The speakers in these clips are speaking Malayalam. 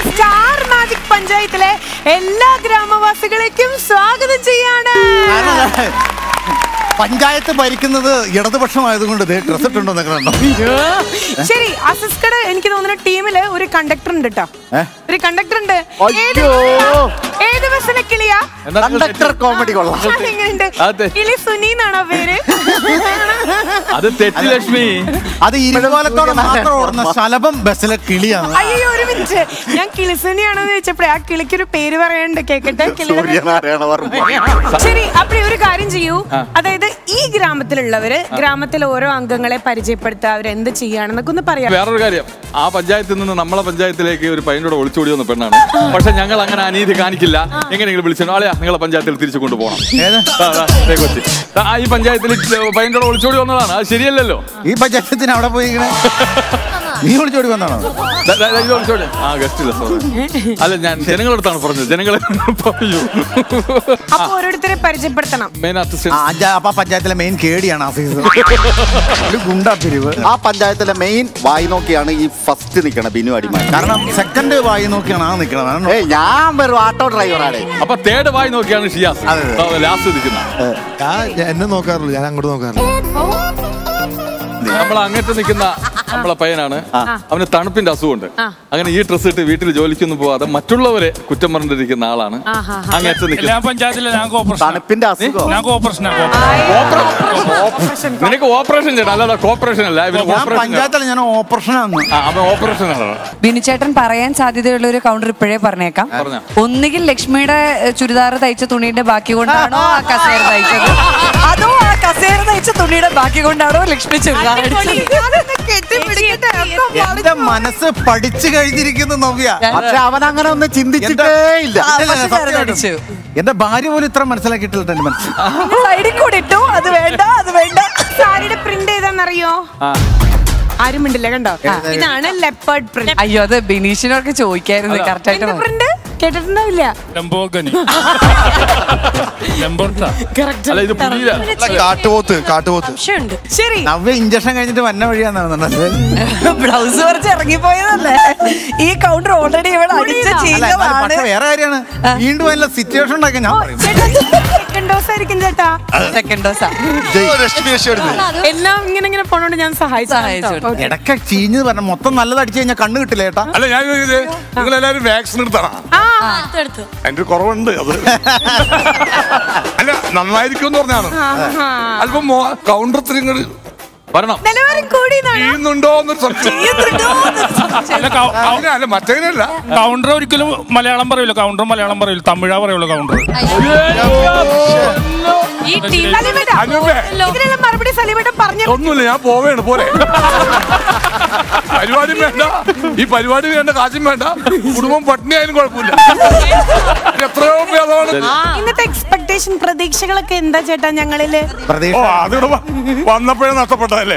സ്റ്റാർ മാജിക് പഞ്ചായത്തിലെ എല്ലാ ഗ്രാമവാസികളേക്കും സ്വാഗതം ചെയ്യാണ് കാരണം പഞ്ചായത്ത് ഭരിക്കുന്നത് ഇടതുപക്ഷമായതുകൊണ്ട് ഡ്രസ് ഇട്ടുണ്ടോ എന്നൊക്കെ കണ്ടോ ശരി അസിസ്കട് എനിക്ക് തോന്നുന്ന ടീമില് ഒരു കണ്ടക്ടർ ഉണ്ട് കേട്ടോ ഏ? ഒരു കണ്ടക്ടർ ഉണ്ട് ഏത് അയ്യോ. ഏത് ബസ്സിലെ കിളിയാ കണ്ടക്ടർ കോമഡി കൊള്ളാം അതെങ്ങനെയുണ്ട് അതെ. കിളി സുനി എന്നാണോ പേര് അത് തെറ്റി ലക്ഷ്മി അത് ഇരുപാലത്തോടെ മാത്രം ഓടുന്ന ശലഭം ബസ്സിലെ കിളിയാണ് അയ്യോ ഒരു മിനിറ്റ് ഞാൻ കിളിസുനിയാണോ എന്ന് ചോദിച്ചപ്പോഴേ ആ കിളിക്ക് ഒരു പേര് പറയണ്ട് കേക്കട്ടെ കിളിയുടെ സൂര്യനാരായണ വർമ്മ ശരി അപ്പഴേ ഒരു കാര്യം ചെയ്യൂ അതായത് ഈ ഗ്രാമത്തിലുള്ളവര് ഗ്രാമത്തിലെ ഓരോ അംഗങ്ങളെ പരിചയപ്പെടുത്തുക അവരെന്ത് ചെയ്യാണെന്നൊക്കെ ഒന്ന് പറയാം വേറൊരു കാര്യം ആ പഞ്ചായത്തിൽ നിന്ന് നമ്മളെ പഞ്ചായത്തിലേക്ക് ഒരു പയ്യനോട് ഒളിച്ചോടി വന്ന പെണ്ണാണ് പക്ഷെ ഞങ്ങൾ അങ്ങനെ അനീതി കാണിക്കില്ല എങ്ങനെയെങ്കിലും വിളിച്ചു ആളെയാ നിങ്ങളെ പഞ്ചായത്തിൽ തിരിച്ചു കൊണ്ടുപോകണം ഏത്? ദാ, ദാ, ദേ കൊച്ചി. ദാ, ആ ഈ പഞ്ചായത്തിൽ പയ്യനോട് ഒളിച്ചോടി വന്നതാണ് അത് ശരിയല്ലല്ലോ ഈ പഞ്ചായത്തിന് അവിടെ പോയി ഇങ്ങനെ നീ വിളിച്ചോടി വന്നാണോ ദാ, ദാ, ദാ, ഇത് ഒളിച്ചോടി ആ ഗസ്റ്റ് ഇല്ല സോറി അല്ല ഞാൻ ജനങ്ങളടുത്താണ് പറഞ്ഞത് ജനങ്ങളെ പറയൂ അപ്പൊ ഓരോരുത്തരെ പരിചയപ്പെടുത്തണം മെയിൻ ആ, അസിസ്റ്റന്റ് അഞ്ചാ- അപ്പൊ ആ പഞ്ചായത്തിലെ മെയിൻ കേടിയാണ് ആഫീസ് ഒരു ഗുണ്ടാ പിരിവ് ആ പഞ്ചായത്തിലെ മെയിൻ വായി നോക്കിയാണ് ഈ ഫസ്റ്റ് നിൽക്കണ ബിനു അടിമാൻ കാരണം സെക്കൻഡ് വായി നോക്കിയാണ് ആ നിൽക്കണത് കാരണം ഏയ് ഞാൻ വെറും ആട്ടോ ഡ്രൈവറാണ് അപ്പൊ തേർഡ് വായി നോക്കിയാണ് ഷിയാസ് അതെ, അതെ. ലാസ്റ്റ് നിൽക്കുന്ന ഞാൻ എന്നെ നോക്കാറില്ല ഞാൻ അങ്ങോട്ട് നോക്കാറില്ല നമ്മൾ അങ്ങോട്ട് നിൽക്കുന്ന നമ്മളെ പയ്യനാണ് അവന് തണുപ്പിന്റെ അസുഖമുണ്ട് അങ്ങനെ ഈ ഡ്രസ് ഇട്ട് വീട്ടിൽ ജോലിക്കൊന്നും പോവാതെ മറ്റുള്ളവരെ കുറ്റം പറഞ്ഞിരിക്കുന്ന ആളാണ് അങ്ങേറ്റം നിൽക്കുന്ന എല്ലാ പഞ്ചായത്തിലും ഞങ്ങൾക്ക് ഓപ്പറേഷൻ തണുപ്പിന്റെ അസുഖം ഞങ്ങൾക്ക് ഓപ്പറേഷൻ നിനക്ക് ഓപ്പറേഷൻ ചെയ്യണം അല്ലാതെ കോപ്പറേഷൻ അല്ല ഇവന് ഞാൻ ഓപ്പറേഷൻ പഞ്ചായത്തിലെ ഞാൻ ഓപ്പറേഷനാണ് ആ, അവൻ ഓപ്പറേഷൻ ആണ് ബിനുചേട്ടൻ പറയാൻ സാധ്യതയുള്ള ഒരു കൗണ്ടർ ഇപ്പോഴേ പറഞ്ഞേക്കാം പറഞ്ഞോ. ഒന്നുകിൽ ലക്ഷ്മിയുടെ ഏഹ്, ചുരിദാർ തയ്ച്ച തുണിയുടെ ബാക്കി കൊണ്ടാണോ ആ കസേര തയ്ച്ചത് അതോ ആ കസേര തയ്ച്ച തുണിയുടെ ബാക്കി കൊണ്ടാണോ ലക്ഷ്മി ചുരിദാർ അടിച്ചത് എന്റെ മനസ്സ് പഠിച്ചു കഴിഞ്ഞിരിക്കുന്നു നവ്യ പക്ഷെ അവൻ അങ്ങനെ ഒന്നും ചിന്തിച്ചിട്ടേ ഇല്ല ആ, ഇല്ല, പക്ഷെ സത്യമായിട്ടും. അടിച്ചു. എന്റെ ഭാര്യ പോലും ഇത്ര മനസ്സിലാക്കിയിട്ടില്ല എന്റെ മനസ്സിൽ സൈഡിൽ കൂടി ഇട്ടു അത് വേണ്ട അത് വേണ്ട സാരിയുടെ പ്രിന്റ് ഏതാണെന്നറിയോ ആരും മിണ്ടില്ല കണ്ടോ ഇതാണ് ലെപ്പേർഡ് പ്രിന്റ് അയ്യോ അത് ബിനീഷിനൊക്കെ ചോദിക്കായിരുന്നു കറക്റ്റ് ആയിട്ട് എന്ത് പറ. പ്രിന്റ് കേട്ടിട്ടുണ്ടാവില്ല ലംബോർഗനി ലംബോർട്ട അല്ല ഇത് പുതിയ കാട്ടുപോത്ത് കാട്ടുപോത്ത് ശരി നവ്യ ഇഞ്ചക്ഷൻ കഴിഞ്ഞിട്ട് വന്ന വഴിയാന്നാണ് ബ്ലൗസ് കുറച്ച് ഇറങ്ങിപ്പോയതല്ലേ ഈ കൗണ്ടർ ഓൾറെഡി ഇവിടെ അടിച്ച അല്ല എന്നാലും ചീലമാണ് പക്ഷെ വേറെ കാര്യമാണ് വീണ്ടും അതിനുള്ള സിറ്റുവേഷൻ ഉണ്ടാക്കാൻ ഞാൻ പറയും സെക്കൻഡ് ഡോസ് ആയിരിക്കും ചേട്ടാ സെക്കൻഡ് ഡോസാ എല്ലാം ഇങ്ങനെ ഇങ്ങനെ പോണോണ്ട് ഞാൻ സഹായിച്ചു സഹായിച്ചു. കേട്ടോ. ഓക്കേ. ഇടയ്ക്ക് ചീഞ്ഞ് പറഞ്ഞ മൊത്തം നല്ലത് അടിച്ചു കഴിഞ്ഞാൽ കണ്ണ് കിട്ടില്ല ചേട്ടാ അല്ല ഞാൻ നിങ്ങൾ എല്ലാവരും വാക്സിൻ എടുത്തണം ആ അതിന്റെ കുറവുണ്ട് അത് അല്ല നന്നായിരിക്കും എന്ന് പറഞ്ഞാണ് ആ. അല്പം കൗണ്ടർ നിങ്ങൾ വരണം നിലവാരം കൂടി ചെയ്യുന്നുണ്ടോ എന്നൊരു സംശയം അല്ല കൗ- കൗ- അതിനെ- അല്ല മറ്റേനല്ല കൗണ്ടർ ഒരിക്കലും മലയാളം പറയൂല കൗണ്ടർ മലയാളം പറയൂല തമിഴാ പറയുള്ളൂ കൗണ്ടർ ഈ ടീം സലീമേട്ട, അനുപേ. ഇതിനുള്ള മറുപടി സലീമേട്ട പറഞ്ഞു ഒന്നുമില്ല ഞാൻ പോവേണ് പോരെ പരിപാടി വേണ്ട ഈ പരിപാടി വേണ്ട കാശും വേണ്ട കുടുംബം പട്ടിണിയായാലും കുഴപ്പമില്ല ഇത് എത്രയോ ഭേദമാണ് ഇന്നത്തെ എക്സ്പെക്ടേഷൻ പ്രതീക്ഷകളൊക്കെ എന്താ ചേട്ടാ ഞങ്ങളില് ഓ പ്രതീക്ഷ അതിവിടെ വ- വന്നപ്പോഴേ നഷ്ടപ്പെട്ടതല്ലേ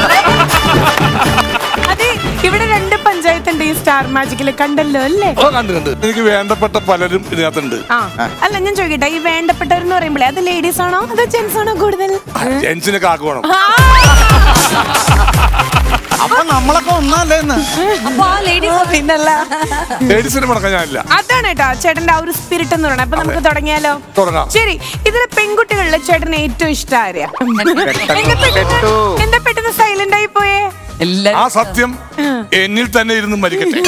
അതെ ഇവിടെ രണ്ട് പഞ്ചായത്തുണ്ട് ഈ സ്റ്റാർ മാജിക്കില് കണ്ടല്ലോ അല്ലേ ഓ കണ്ട് കണ്ട് എനിക്ക് വേണ്ടപ്പെട്ട പലരും ഇതിനകത്തുണ്ട് ആ അല്ല ഞാൻ ചോദിക്കട്ടെ ഈ വേണ്ടപ്പെട്ടവരെന്ന് പറയുമ്പോഴേ അത് ലേഡീസ് ആണോ അതോ ജെന്റ്സ് ആണോ കൂടുതൽ ജെൻസിനെ കാക്കുവേണം ആ, അപ്പൊ നമ്മളൊക്കെ ഒന്നല്ലേ എന്ന് അപ്പൊ ആ ലേഡീസ് പിന്നല്ല ലേഡീസിനെ മുടക്കാൻ ഞാനില്ല അതാണ് കേട്ടോ ചേട്ടന്റെ ആ ഒരു സ്പിരിറ്റ് എന്ന് പറയുന്നത് അപ്പൊ നമുക്ക് തുടങ്ങിയാലോ തുടങ്ങാം. ശരി ഇതിലെ പെൺകുട്ടികളിലെ ചേട്ടന് ഏറ്റവും ഇഷ്ടം ആരെയാ എന്താ പെട്ടെന്ന് എന്താ പെട്ടെന്ന് സൈലന്റ് ആയി പോയേ എല്ലാരും ആ സത്യം എന്നിൽ തന്നെ ഇരുന്ന് മരിക്കട്ടെ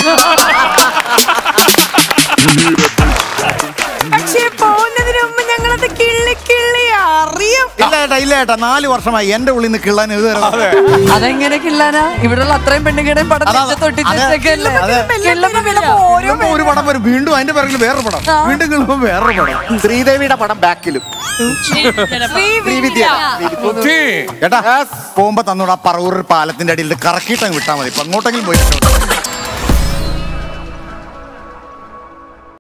പക്ഷേ പോകുന്നതിന് മുമ്പ് ഞങ്ങളത് കിള്ളി കിള്ളി അറിയും ഇല്ല ഏട്ടാ ഇല്ല ഏട്ടാ നാല് വർഷമായി എന്റെ ഉള്ളിൽ നിന്ന് കിള്ളാൻ ഇതുവരെ അതെങ്ങനെ കിള്ളാനാ ഇവിടെയുള്ള അത്രയും പെണ്ണുങ്ങളുടെയും പടം അതാ- നെഞ്ചത്ത് ഒട്ടിച്ച് അതെ. വെച്ചേക്കല്ലേ? അതെ. കിള്ളുമ്പോ പിന്നെ ഓരോ കിള്ളുമ്പോ ഒരു പടം വരും വീണ്ടും അതിന്റെ പിറകിൽ വേറൊരു പടം വീണ്ടും കിള്ളുമ്പോ വേറൊരു പടം ശ്രീദേവിയുടെ പടം ബാക്കിലും ശ്രീവിദ്യ ബുദ്ധി ഏട്ടാ പോകുമ്പോ തന്നോട് ആ പറവൂർ പാലത്തിന്റെ അടിയിൽ കറക്കിയിട്ടങ്ങ് വിട്ടാ മതി ഇപ്പൊ അങ്ങോട്ടെങ്കിലും പോയി